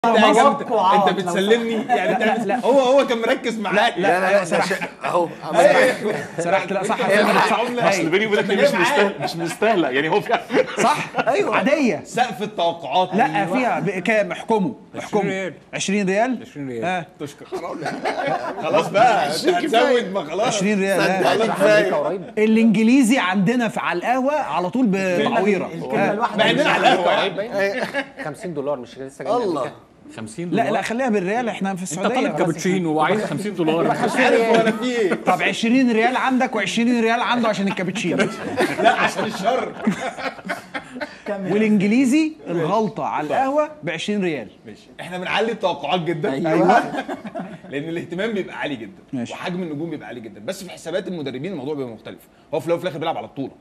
انت وعوض انت لو بتسلمني يعني لا، لا. هو هو كان مركز معايا لا، لا لا لا سرحت. ش- اهو سرحت لا صح هي صح العملة اصل بيني وبينك هي مش مستاهله مش مستاهله يعني هو فعلا صح ايوه عاديه سقف التوقعات لا فيها ب- كام احكموا احكموا ريال. 20 ريال 20 ريال. اه تشكر خلاص بقى انت هتزود ما خلاص 20 ريال آه. خلاص كفايه قريب الانجليزي عندنا في على القهوه على طول بتعويره الكلمه آه. الواحده مع اننا على القهوه يعني. 50 دولار مش لسه جاي الله 50 دولار لا لا خليها بالريال احنا في انت السعوديه طالب خلاص. كابتشينو وعايز 50 دولار مش عارف هو انا في ايه طب 20 ريال عندك و20 ريال عنده عشان الكابتشينو لا عشان الشر والانجليزي الغلطه على القهوه ب 20 ريال ماشي احنا بنعلي التوقعات جدا ايوه لان الاهتمام بيبقى عالي جدا ماشي. وحجم النجوم بيبقى عالي جدا بس في حسابات المدربين الموضوع بيبقى مختلف هو في الاول وفي الاخر بيلعب على البطوله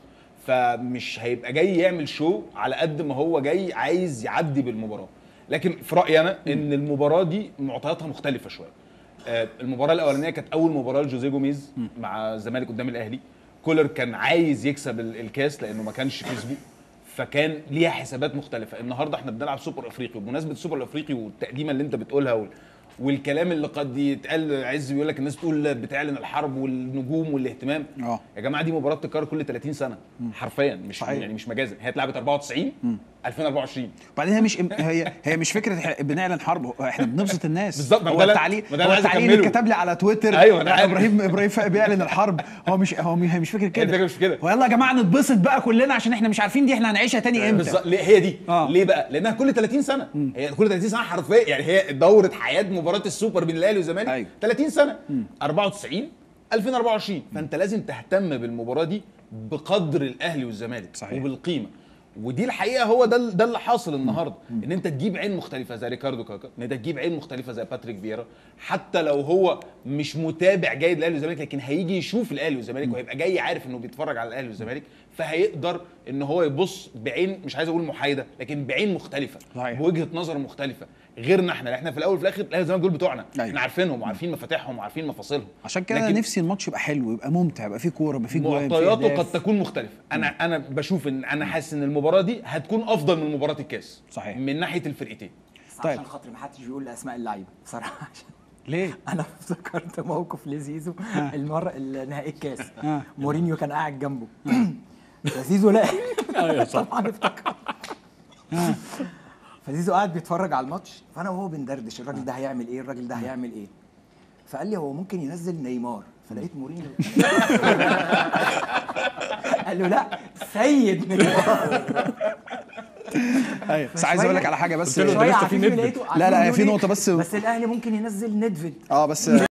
فمش هيبقى جاي يعمل شو على قد ما هو جاي عايز يعدي بالمباراه لكن في رايي انا ان المباراه دي معطياتها مختلفه شويه آه، المباراه الاولانيه كانت اول مباراه لجوزيه جوميز مع الزمالك قدام الاهلي كولر كان عايز يكسب ال- الكاس لانه ما كانش كسبه فكان ليها حسابات مختلفه النهارده احنا بنلعب سوبر افريقي وبمناسبه السوبر الافريقي والتقديمه اللي انت بتقولها وال... والكلام اللي قد يتقال عز بيقول لك الناس تقول بتعلن الحرب والنجوم والاهتمام اه. يا جماعه دي مباراه تتكرر كل 30 سنه حرفيا مش صحيح. يعني مش مجازا هي اتلعبت 94 2024 وبعدين هي مش هي هي مش فكره إحنا بنعلن حرب هو احنا بنبسط الناس بالظبط، ما هو ده اللي- التعليق ما ده هو اللي عايز التعليق أكمله. اللي كتب لي على تويتر أيوة، أنا لا، عارف. ابراهيم ابراهيم فاق بيعلن الحرب هو مش هو مش- هي مش فكره كده الفكرة مش كده. هو يلا يا جماعه نتبسط بقى كلنا عشان احنا مش عارفين دي احنا هنعيشها تاني امتى بالظبط ليه- هي دي آه. ليه بقى لانها كل 30 سنه هي كل 30 سنه حرفيا يعني هي دوره حياه مباراه السوبر بين الاهلي والزمالك أيوة. 30 سنه 94 2024 فانت لازم تهتم بالمباراه دي بقدر الاهلي والزمالك صحيح. وبالقيمه ودي الحقيقه هو ده ده اللي حاصل النهارده ان انت تجيب عين مختلفه زي ريكاردو كاكا ان انت تجيب عين مختلفه زي باتريك فييرا حتى لو هو مش متابع جيد للاهلي والزمالك لكن هيجي يشوف الاهلي والزمالك وهيبقى جاي عارف انه بيتفرج على الاهلي والزمالك فهيقدر ان هو يبص بعين مش عايز اقول محايده لكن بعين مختلفه صحيح. بوجهه نظر مختلفه غيرنا احنا احنا في الاول وفي الاخر الاهلي والزمالك دول بتوعنا أيوة. احنا عارفينهم وعارفين مفاتيحهم وعارفين مفاصلهم عشان كده لكن نفسي الماتش يبقى حلو يبقى ممتع يبقى فيه كوره يبقى فيه جوان فيه معطياته أهداف. قد تكون مختلفه انا انا بشوف ان انا حاسس ان المباراه دي هتكون افضل من مباراه الكاس صحيح. من ناحيه الفرقتين بس طيب. عشان خاطر ما حدش بيقول اسماء اللعيبه بصراحه عشان ليه انا افتكرت موقف لزيزو المره نهائي الكاس آه. مورينيو كان قاعد جنبه فزيزو لا ايوه صح طبعا افتكر فزيزو قاعد بيتفرج على الماتش فانا وهو بندردش الراجل ده هيعمل ايه الراجل ده هيعمل ايه فقال لي هو ممكن ينزل نيمار فلقيت مورينيو قال له لا سيد نيمار ايوه بس عايز اقول لك على حاجه بس شويه لسه في عفيفي ندفد. لقيته لا، لا، عارفين في بيقول نقطة إيه؟ بس- بس الاهلي ممكن ينزل ندفد اه بس